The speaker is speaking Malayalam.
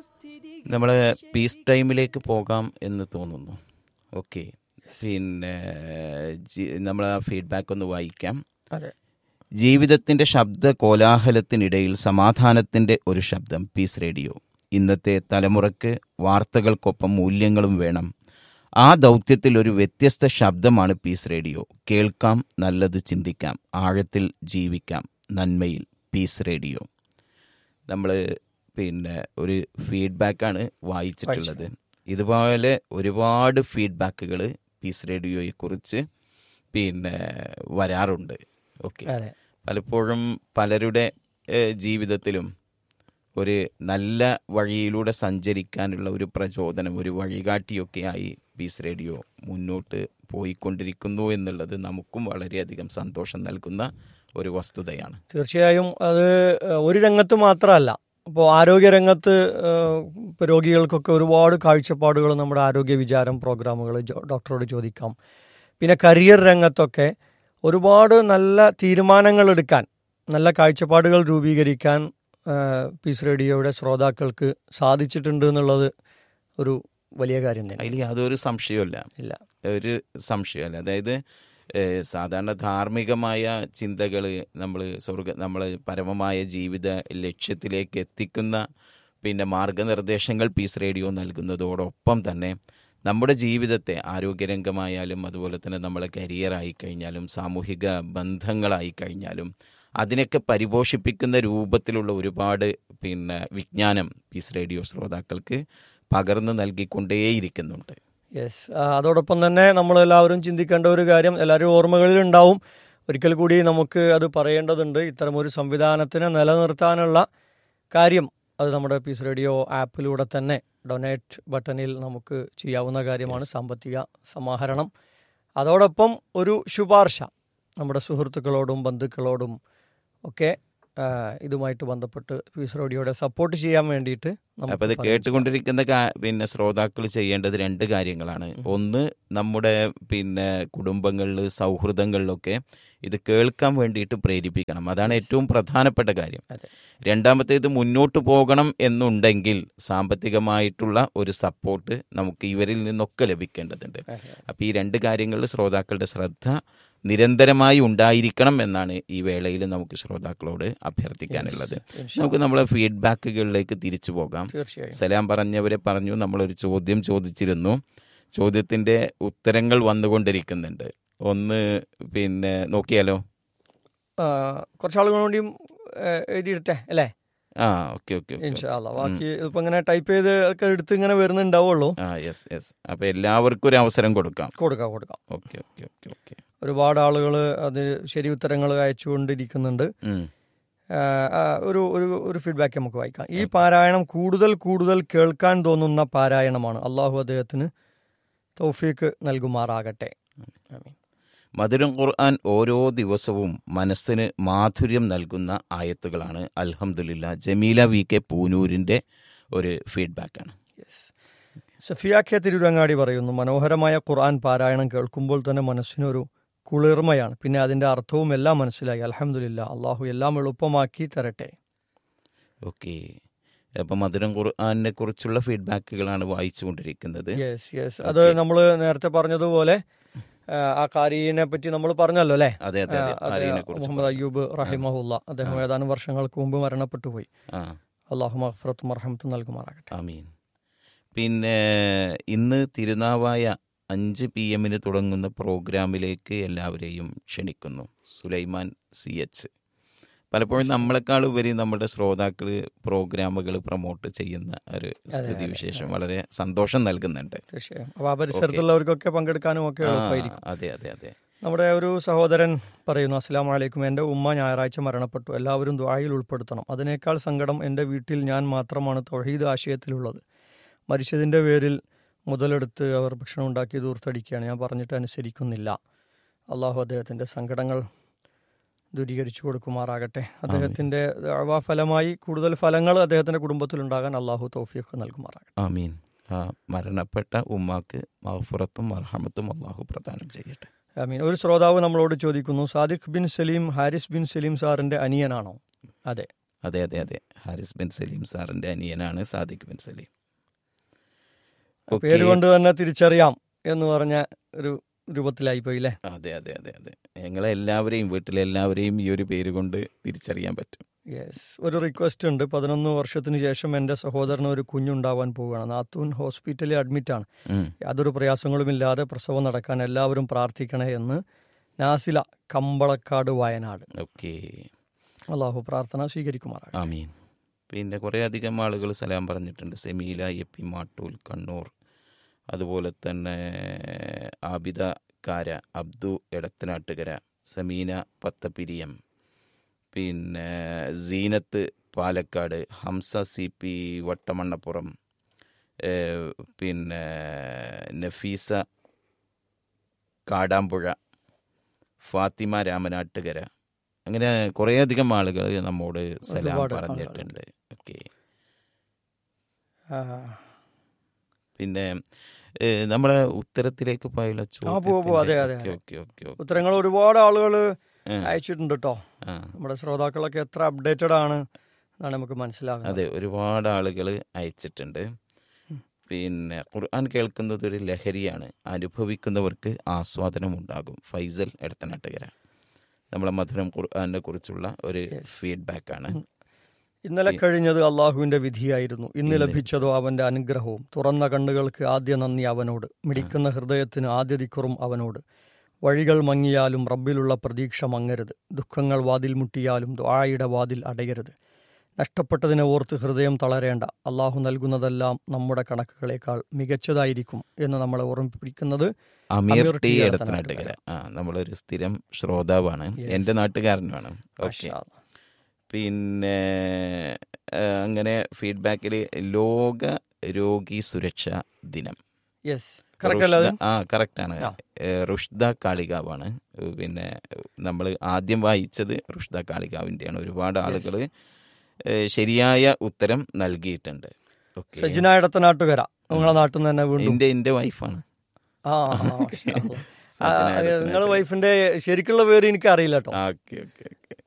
നമ്മൾ പീസ് ടൈമിലേക്ക് പോകാം എന്ന് തോന്നുന്നു ഓക്കെ പിന്നെ നമ്മൾ ആ ഫീഡ്ബാക്ക് ഒന്ന് വായിക്കാം അതെ ജീവിതത്തിന്റെ ശബ്ദ കോലാഹലത്തിനിടയിൽ സമാധാനത്തിന്റെ ഒരു ശബ്ദം പീസ് റേഡിയോ ഇന്നത്തെ തലമുറയ്ക്ക് വാർത്തകൾക്കൊപ്പം മൂല്യങ്ങളും വേണം ആ ദൗത്യത്തിൽ ഒരു വ്യത്യസ്ത ശബ്ദമാണ് പീസ് റേഡിയോ കേൾക്കാം നല്ലത് ചിന്തിക്കാം ആഴത്തിൽ ജീവിക്കാം നന്മയിൽ പീസ് റേഡിയോ നമ്മൾ പിന്നെ ഒരു ഫീഡ്ബാക്കാണ് വായിച്ചിട്ടുള്ളത് ഇതുപോലെ ഒരുപാട് ഫീഡ്ബാക്കുകൾ പീസ് റേഡിയോയെക്കുറിച്ച് പിന്നെ വരാറുണ്ട് ഓക്കെ അതെ പലപ്പോഴും പലരുടെ ഏഹ്, ജീവിതത്തിലും ഒരു നല്ല വഴിയിലൂടെ സഞ്ചരിക്കാനുള്ള ഒരു പ്രചോദനം ഒരു വഴികാട്ടിയൊക്കെയായി പീസ് റേഡിയോ മുന്നോട്ട് പോയിക്കൊണ്ടിരിക്കുന്നു എന്നുള്ളത് നമുക്കും വളരെയധികം സന്തോഷം നൽകുന്ന ഒരു വസ്തുതയാണ് തീർച്ചയായും അത് ഏഹ്, ഒരു രംഗത്ത് മാത്രമല്ല ഇപ്പോൾ ആരോഗ്യരംഗത്ത് ഏഹ്, ഇപ്പോൾ രോഗികൾക്കൊക്കെ ഒരുപാട് കാഴ്ചപ്പാടുകൾ നമ്മുടെ ആരോഗ്യ വിചാരം പ്രോഗ്രാമുകൾ ഡോക്ടറോട് ചോദിക്കാം പിന്നെ കരിയർ രംഗത്തൊക്കെ ഒരുപാട് നല്ല തീരുമാനങ്ങൾ എടുക്കാൻ നല്ല കാഴ്ചപ്പാടുകൾ രൂപീകരിക്കാൻ ഏഹ്, പീസ് റേഡിയോയുടെ ശ്രോതാക്കൾക്ക് സാധിച്ചിട്ടുണ്ട് എന്നുള്ളത് ഒരു വലിയ കാര്യം തന്നെ അതിൽ യാതൊരു സംശയമില്ല ഇല്ല ഒരു സംശയമല്ല അതായത് ഏഹ്, സാധാരണ ധാർമ്മികമായ ചിന്തകൾ നമ്മൾ സ്വർഗ നമ്മൾ പരമമായ ജീവിത ലക്ഷ്യത്തിലേക്ക് എത്തിക്കുന്ന പിന്നെ മാർഗനിർദ്ദേശങ്ങൾ പീസ് റേഡിയോ നൽകുന്നതോടൊപ്പം തന്നെ നമ്മുടെ ജീവിതത്തെ ആരോഗ്യരംഗമായാലും അതുപോലെ തന്നെ നമ്മളെ കരിയറായി കഴിഞ്ഞാലും സാമൂഹിക ബന്ധങ്ങളായി കഴിഞ്ഞാലും അതിനൊക്കെ പരിപോഷിപ്പിക്കുന്ന രൂപത്തിലുള്ള ഒരുപാട് പിന്നെ വിജ്ഞാനം പീസ് റേഡിയോ ശ്രോതാക്കൾക്ക് പകർന്നു നൽകിക്കൊണ്ടേയിരിക്കുന്നുണ്ട് യെസ് അതോടൊപ്പം തന്നെ നമ്മളെല്ലാവരും ചിന്തിക്കേണ്ട ഒരു കാര്യം എല്ലാവരും ഓർമ്മകളിൽ ഉണ്ടാവും ഒരിക്കൽ കൂടി നമുക്ക് അത് പറയേണ്ടതുണ്ട് ഇത്തരമൊരു സംവിധാനത്തിനെ നിലനിർത്താനുള്ള കാര്യം അത് നമ്മുടെ പീസ് റേഡിയോ ആപ്പിലൂടെ തന്നെ ഡൊനേറ്റ് ബട്ടണിൽ നമുക്ക് ചെയ്യാവുന്ന കാര്യമാണ് സാമ്പത്തിക സമാഹരണം അതോടൊപ്പം ഒരു ശുപാർശ നമ്മുടെ സുഹൃത്തുക്കളോടും ബന്ധുക്കളോടും ഒക്കെ ആ, ഇതുമായിട്ട് ബന്ധപ്പെട്ട് പീസ് റേഡിയോയുടെ സപ്പോർട്ട് ചെയ്യാൻ വേണ്ടിയിട്ട് നമുക്ക് അപ്പൊ ഇത് പറയാം. കേട്ടുകൊണ്ടിരിക്കുന്ന കാ- പിന്നെ ശ്രോതാക്കൾ ചെയ്യേണ്ടത് രണ്ട് കാര്യങ്ങളാണ് ഒന്ന് നമ്മുടെ പിന്നെ കുടുംബങ്ങളിൽ സൗഹൃദങ്ങളിലൊക്കെ ഇത് കേൾക്കാൻ വേണ്ടിയിട്ട് പ്രേരിപ്പിക്കണം അതാണ് ഏറ്റവും പ്രധാനപ്പെട്ട കാര്യം അതെ. രണ്ടാമത്തേത് മുന്നോട്ട് പോകണം എന്നുണ്ടെങ്കിൽ സാമ്പത്തികമായിട്ടുള്ള ഒരു സപ്പോർട്ട് നമുക്ക് ഇവരിൽ നിന്നൊക്കെ ലഭിക്കേണ്ടതുണ്ട് അതെ. അപ്പോൾ ഈ രണ്ട് കാര്യങ്ങളിൽ ശ്രോതാക്കളുടെ ശ്രദ്ധ നിരന്തരമായി ഉണ്ടായിരിക്കണം എന്നാണ് ഈ വേളയിൽ നമുക്ക് ശ്രോതാക്കളോട് അഭ്യർത്ഥിക്കാനുള്ളത് ഇൻഷാ നമുക്ക് നമ്മളെ ഫീഡ്ബാക്കുകളിലേക്ക് തിരിച്ചു പോകാം തീർച്ചയായും സലാം പറഞ്ഞവരെ പറഞ്ഞു നമ്മളൊരു ചോദ്യം ചോദിച്ചിരുന്നു ചോദ്യത്തിന്റെ ഉത്തരങ്ങൾ വന്നുകൊണ്ടിരിക്കുന്നുണ്ട് ഒന്ന് പിന്നെ നോക്കിയാലോ ആ, കുറച്ച് ആളുകൾ കൂടിയും ഏ, എഴുതിയിട്ടെ അല്ലേ ആ ഓക്കെ ഓക്കെ ഇൻഷാല്ല ബാക്കി ഇപ്പൊ ഇങ്ങനെ ടൈപ്പ് ചെയ്ത് ഒക്കെ എടുത്ത് ഇങ്ങനെ വരുന്നുണ്ടാവുള്ളൂ ആ യെസ് യെസ് അപ്പൊ എല്ലാവർക്കും ഒരു അവസരം കൊടുക്കാം കൊടുക്കാം കൊടുക്കാം ഓക്കെ ഓക്കെ ഓക്കെ ഓക്കെ ഒരുപാട് ആളുകൾ അത് ശരി ഉത്തരങ്ങൾ അയച്ചുകൊണ്ടിരിക്കുന്നുണ്ട് ആ, ആ, ഒരു ഒരു ഒരു ഫീഡ്ബാക്ക് നമുക്ക് വായിക്കാം ഈ പാരായണം കൂടുതൽ കൂടുതൽ കേൾക്കാൻ തോന്നുന്ന പാരായണമാണ് അള്ളാഹു അദ്ദേഹത്തിന് തൗഫീക്ക് നൽകുമാറാകട്ടെ ആമീൻ. മധുരം ഖുർആൻ ഓരോ ദിവസവും മനസ്സിന് മാധുര്യം നൽകുന്ന ആയത്തുകളാണ് അൽഹംദുലില്ല ജമീല വി കെ പൂനൂരിന്റെ ഒരു ഫീഡ്ബാക്കാണ് യെസ് സഫിയ കെ തിരുരങ്ങാടി പറയുന്നു മനോഹരമായ ഖുർആൻ പാരായണം കേൾക്കുമ്പോൾ തന്നെ മനസ്സിനൊരു കുളിർമയാണ് പിന്നെ അതിന്റെ അർത്ഥവും എല്ലാം മനസ്സിലായി അലഹമില്ല അള്ളാഹു എല്ലാം എളുപ്പമാക്കി തരട്ടെ ഓക്കെ അപ്പം മധുരം ഖുർആാനിനെ കുറിച്ചുള്ള ഫീഡ്ബാക്കുകളാണ് വായിച്ചുകൊണ്ടിരിക്കുന്നത് യെസ് യെസ് അത് നമ്മൾ നേരത്തെ പറഞ്ഞതുപോലെ ആ, ആ കാരീനെ പറ്റി നമ്മൾ പറഞ്ഞല്ലോ അല്ലേ അതെ അതെ അതെ ആ, അത് കാരീനെ കുറിച്ച് മുഹമ്മദ് അയ്യൂബ് റഹിമഹുല്ല അദ്ദേഹം ഏതാനും വർഷങ്ങൾക്ക് മുമ്പ് മരണപ്പെട്ടു പോയി ആ അള്ളാഹു മഹ്ഫറത്തും മർഹമത്തും നൽകുമാറാകട്ടെ ആമീൻ പിന്നെ ഇന്ന് തിരുനാവായ അഞ്ച് പി എമ്മിന് തുടങ്ങുന്ന പ്രോഗ്രാമിലേക്ക് എല്ലാവരെയും ക്ഷണിക്കുന്നു സുലൈമാൻ സി എച്ച് പലപ്പോഴും നമ്മളെക്കാൾ ഉപരി നമ്മുടെ ശ്രോതാക്കൾ പ്രോഗ്രാമുകൾ പ്രൊമോട്ട് ചെയ്യുന്ന ഒരു സ്ഥിതി വിശേഷം വളരെ സന്തോഷം നൽകുന്നുണ്ട് തീർച്ചയായും അപ്പൊ ആ പരിസരത്തുള്ളവർക്കൊക്കെ പങ്കെടുക്കാനും ഒക്കെ ആ, എളുപ്പമായിരിക്കും അതെ അതെ അതെ നമ്മുടെ ഒരു സഹോദരൻ പറയുന്നു അസ്സാം വലൈക്കും എൻ്റെ ഉമ്മ ഞായറാഴ്ച മരണപ്പെട്ടു എല്ലാവരും ദ്വായിൽ ഉൾപ്പെടുത്തണം അതിനേക്കാൾ സങ്കടം എൻ്റെ വീട്ടിൽ ഞാൻ മാത്രമാണ് തൊഹീദ് ആശയത്തിലുള്ളത് മരിച്ചതിൻ്റെ പേരിൽ മുതലെടുത്ത് അവർ ഭക്ഷണം ഉണ്ടാക്കി ദൂർത്തടിക്കുകയാണ് ഞാൻ പറഞ്ഞിട്ട് അനുസരിക്കുന്നില്ല അള്ളാഹു അദ്ദേഹത്തിൻ്റെ സങ്കടങ്ങൾ ദൂരീകരിച്ചു കൊടുക്കുമാറാകട്ടെ അദ്ദേഹത്തിൻ്റെ ദഅ്വാ ഫലമായി കൂടുതൽ ഫലങ്ങൾ അദ്ദേഹത്തിൻ്റെ കുടുംബത്തിലുണ്ടാകാൻ അള്ളാഹു തൗഫീഖ് നൽകുമാറാകട്ടെ ആമീൻ ആ മരണപ്പെട്ട ഉമ്മാക്ക് മഹഫുറത്തും മർഹമത്തും അള്ളാഹു പ്രദാനം ചെയ്യട്ടെ ഐ ഒരു ശ്രോതാവ് നമ്മളോട് ചോദിക്കുന്നു സാദിഖ് ബിൻ സലീം ഹാരിസ് ബിൻ സലീം സാറിന്റെ അനിയനാണോ അതെ അതെ അതെ അതെ ഹാരിസ് ബിൻ സലീം സാറിന്റെ അനിയനാണ് സാദിഖ് ബിൻ സലീം ഓക്കേ. പേര് കൊണ്ട് തന്നെ തിരിച്ചറിയാം എന്ന് പറഞ്ഞ ഒരു രൂപത്തിലായി പോയി അല്ലേ അതെ അതെ അതെ അതെ ഞങ്ങളെ എല്ലാവരെയും വീട്ടിലെ എല്ലാവരെയും ഈ ഒരു പേര് കൊണ്ട് തിരിച്ചറിയാൻ പറ്റും യെസ് ഒരു റിക്വസ്റ്റ് ഉണ്ട് പതിനൊന്ന് വർഷത്തിന് ശേഷം എൻ്റെ സഹോദരന് ഒരു കുഞ്ഞുണ്ടാവാൻ പോവുകയാണ് നാത്തൂൻ ഹോസ്പിറ്റലിൽ അഡ്മിറ്റാണ് ഉം. യാതൊരു പ്രയാസങ്ങളുമില്ലാതെ പ്രസവം നടക്കാൻ എല്ലാവരും പ്രാർത്ഥിക്കണേ എന്ന് നാസില കമ്പളക്കാട് വയനാട് ഓക്കെ അള്ളാഹു പ്രാർത്ഥന സ്വീകരിക്കുമാറാകട്ടെ ആമീൻ പിന്നെ കുറേ അധികം ആളുകൾ സലാം പറഞ്ഞിട്ടുണ്ട് സെമീല എപ്പി മാട്ടൂൽ കണ്ണൂർ അതുപോലെ തന്നെ ആബിദ കാര അബ്ദു എടത്തനാട്ടുകര സമീന പത്തപ്പിരിയം പിന്നെ സീനത്ത് പാലക്കാട് ഹംസ സി പി വട്ടമണ്ണപ്പുറം ഏഹ് പിന്നെ നഫീസ കാടാമ്പുഴ ഫാത്തിമ രാമനാട്ടുകര അങ്ങനെ കുറേയധികം ആളുകൾ നമ്മോട് സലാം ഒരുപാട് പറഞ്ഞിട്ടുണ്ട് ഓക്കെ ആ, പിന്നെ ഏഹ്, നമ്മുടെ ഉത്തരത്തിലേക്ക് പോയുള്ള ആ, പോവാം, പോവാം. അതെ, അതെ, ഓക്കെ അതെ. ഓക്കെ ഓക്കെ ഓക്കെ ഉത്തരങ്ങൾ ഒരുപാട് ആളുകൾ ആ, അയച്ചിട്ടുണ്ട് കേട്ടോ ആ. നമ്മുടെ ശ്രോതാക്കളൊക്കെ എത്ര അപ്ഡേറ്റഡ് ആണ് എന്നാണ് നമുക്ക് മനസ്സിലാകുന്നത് അതെ ഒരുപാട് ആളുകൾ അയച്ചിട്ടുണ്ട് പിന്നെ ഖുർആൻ കേൾക്കുന്നത് ഒരു ലഹരിയാണ് അനുഭവിക്കുന്നവർക്ക് ആസ്വാദനം ഉണ്ടാകും ഫൈസൽ എടത്തനാട്ടുകര നമ്മളെ മധുരം ഖുർആനെ കുറിച്ചുള്ള ഒരു ഫീഡ്ബാക്ക് ആണ് ഇന്നലെ കഴിഞ്ഞത് അള്ളാഹുവിന്റെ വിധിയായിരുന്നു ഇന്ന് ലഭിച്ചതോ അവന്റെ അനുഗ്രഹവും തുറന്ന കണ്ണുകൾക്ക് ആദ്യ നന്ദി അവനോട് മിടിക്കുന്ന ഹൃദയത്തിന് ആദ്യ ദിക്കുറും അവനോട് വഴികൾ മങ്ങിയാലും റബ്ബിലുള്ള പ്രതീക്ഷ മങ്ങരുത് ദുഃഖങ്ങൾ വാതിൽ മുട്ടിയാലും ദ്വായുടെ വാതിൽ അടയരുത് നഷ്ടപ്പെട്ടതിനെ ഓർത്ത് ഹൃദയം തളരേണ്ട അള്ളാഹു നൽകുന്നതെല്ലാം നമ്മുടെ കണക്കുകളേക്കാൾ മികച്ചതായിരിക്കും എന്ന് നമ്മളെ ഓർമ്മിപ്പിക്കുന്നത് അമീർ അമീർ ടി ടി എടത്തനാട്ടുകര ആ നമ്മളൊരു സ്ഥിരം ശ്രോതാവാണ് എൻ്റെ നാട്ടുകാരനുമാണ് ഓക്കെ മാഷാ അല്ലാ. പിന്നെ ആ, അങ്ങനെ ഫീഡ്ബാക്കിൽ ലോക രോഗി സുരക്ഷാ ദിനം യെസ് കറക്റ്റ് അല്ലേ അത്? റുഷ്ദ- ആ കറക്റ്റ് ആണ് ആ. ഏ, റുഷ്ദ കാളികാവാണ് ഏ, പിന്നെ നമ്മൾ ആദ്യം വായിച്ചത് റുഷ്ദ കാളികാവിൻ്റെയാണ് ഒരുപാട് ആളുകൾ ശരിയായ ഉത്തരം നൽകിയിട്ടുണ്ട് ഓക്കെ സജിന ഇടത്തനാട്ടുകര നിങ്ങളെ നാട്ടിൽ നിന്ന് തന്നെ വീണ്ടും എൻ്റെ എൻ്റെ വൈഫാണ് ആ മാഷാ അല്ലാ. ആ, സജിന നിങ്ങളെ ഇടത്തനാട്ടുകര. വൈഫിന്റെ ശരിക്കുള്ള പേര് എനിക്ക് അറിയില്ല കേട്ടോ ഓക്കെ ഓക്കെ ഓക്കെ